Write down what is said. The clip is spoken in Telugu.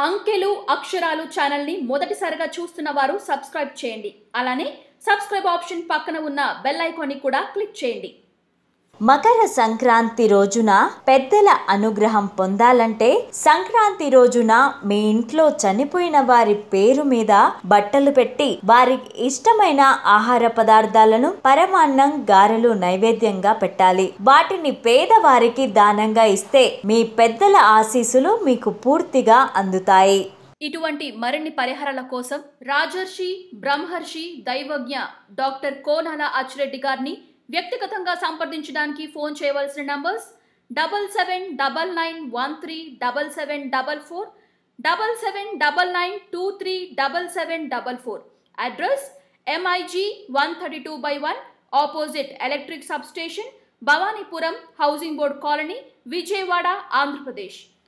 అంకెలు అక్షరాలు ఛానల్ని మొదటిసారిగా చూస్తున్న వారు సబ్స్క్రైబ్ చేయండి అలానే సబ్స్క్రైబ్ ఆప్షన్ పక్కన ఉన్న బెల్ ఐకాన్ని కూడా క్లిక్ చేయండి మకర సంక్రాంతి రోజున పెద్దల అనుగ్రహం పొందాలంటే సంక్రాంతి రోజున మీ ఇంట్లో చనిపోయిన వారి పేరు మీద బట్టలు పెట్టి వారికి ఇష్టమైన ఆహార పదార్థాలను పరమాన్నం గారెలు నైవేద్యంగా పెట్టాలి వాటిని పేదవారికి దానంగా ఇస్తే మీ పెద్దల ఆశీస్సులు మీకు పూర్తిగా అందుతాయి ఇటువంటి మరిన్ని పరిహారాల కోసం రాజర్షి బ్రహ్మర్షి దైవజ్ఞ డాక్టర్ కోనాల అచ్చిరెడ్డి గారిని వ్యక్తిగతంగా సంప్రదించడానికి ఫోన్ చేయవలసిన numbers double seven double nine one three double seven double four double seven double nine two three double seven double four address MIG one thirty two by one opposite electric substation Bhavanipuram housing board colony Vijayawada Andhra Pradesh